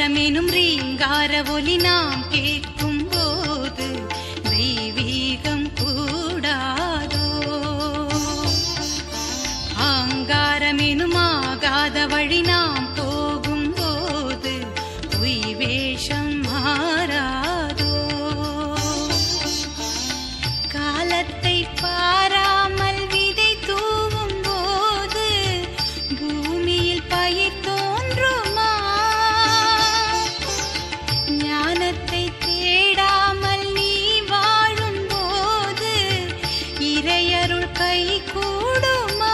ஓங்காரமெனும் ரீங்கார ஒலி நாம் கேட்கும் போது தெய்வீகம் கூடாதோ ஆங்காரமெனும் ஆகாத வழி நாம் போகும்போது பொய் வேஷம் மாறாதோ காலத்தை பாராமல் விதை தூவும் போது பூமியில் பயிர் தோன்றுமா ஞானத்தை தேடாமல் நீ வாழும் போது இறையருள் கை கூடுமா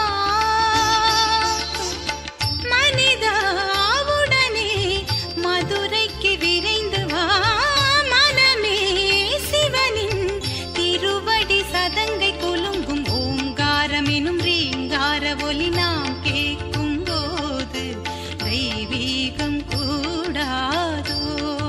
மனிதாவுடனே மதுரைக்கு விரைந்து வா மனமே சிவனின் திருவடி சதங்கை குலுங்கும் ஓங்காரம் எனும் ரீங்கார ஒலி நாம் கேட்கும் போது தெய்வீகம் கூடாதோ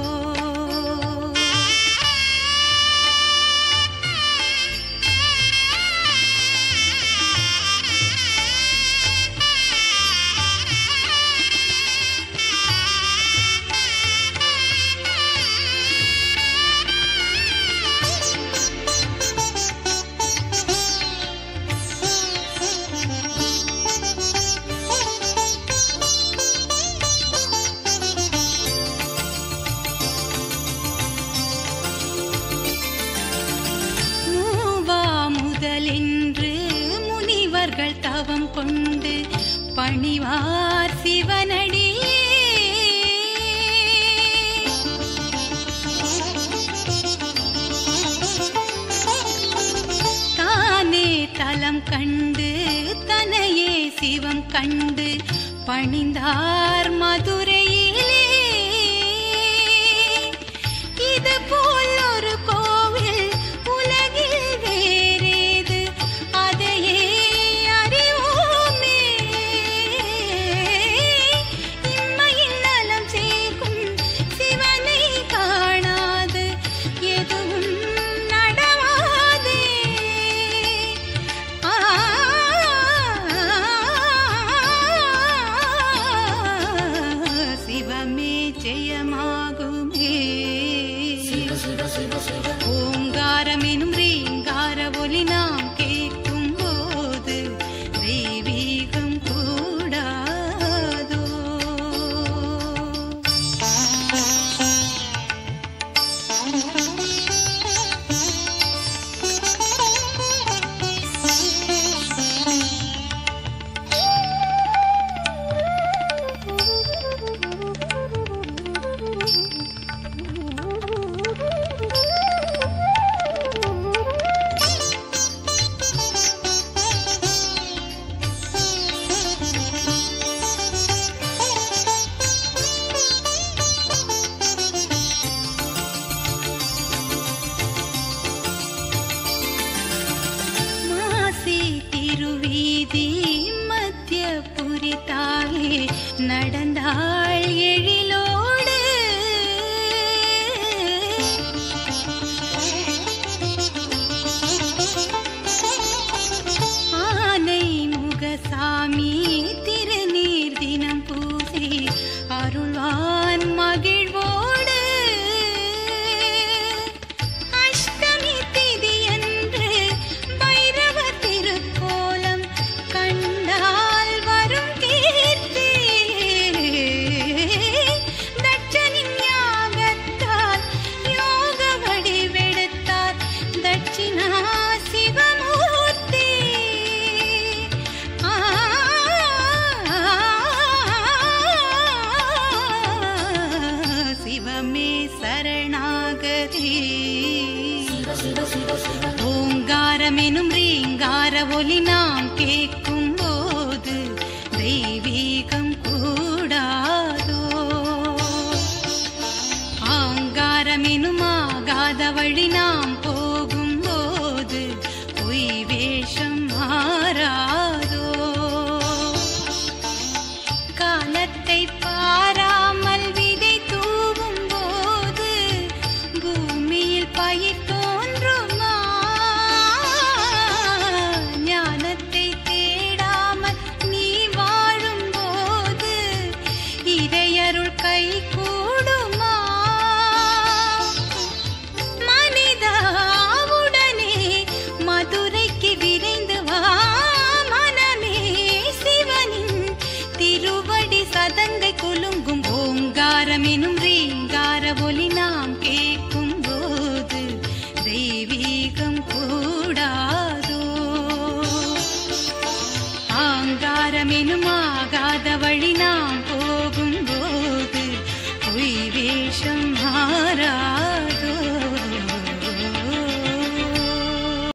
மூவா முதலென்று முனிவர்கள் தவம் கொண்டு பணிவார் சிவனடியே தானே தலம் கண்டு தனையே சிவம் கண்டு பணிந்தார் மதுரையிலே இது போல் ஒரு கோவில் உலகில் வேறேது அதையே அறிவோமே இம்மையின் நலம் சேர்க்கும் சிவனை காணாது எதுவும் நடவாதே ஆ சிவமே ஜெயமாகுமே ஓங்காரமெனும் ரீங்கார ஒலி நாம் கேட்கும் போது தெய்வீகம் கூடாதோ மாசி திருவீதி மத்திய புரித்தாயே நடந்தாள் எழிலோடு ஆனை முகசாமி திருநீர் தினம் பூசி அருள்வான் மகிழ்வோடு அஷ்டமி திதியன்று பைரவ திருக்கோலம் கண்டால் வரும் கீர்த்தி தட்சனின் யாகத்தால் யோக வடிவெடுத்தார் தட்சிணா சிவமூர்த்தி ஆ சிவமே சரணாகதி ஓங்காரமெனும் ரீங்கார ஒலி நாம் கேட்கும் போது தெய்வீகம் கூடாதோ ஆங்காரமெனும் ஆகாத வழி நாம் போகும்போது பொய் வேஷம் மாறாதோ காலத்தை பாராமல் விதை தூவும் போது பூமியில் பயிர் தோன்றுமா ஞான சொல்லி நாம் கேட்கும் போது தெய்வீகம் கூடாதோ ஆங்காரம் எனும் ஆகாத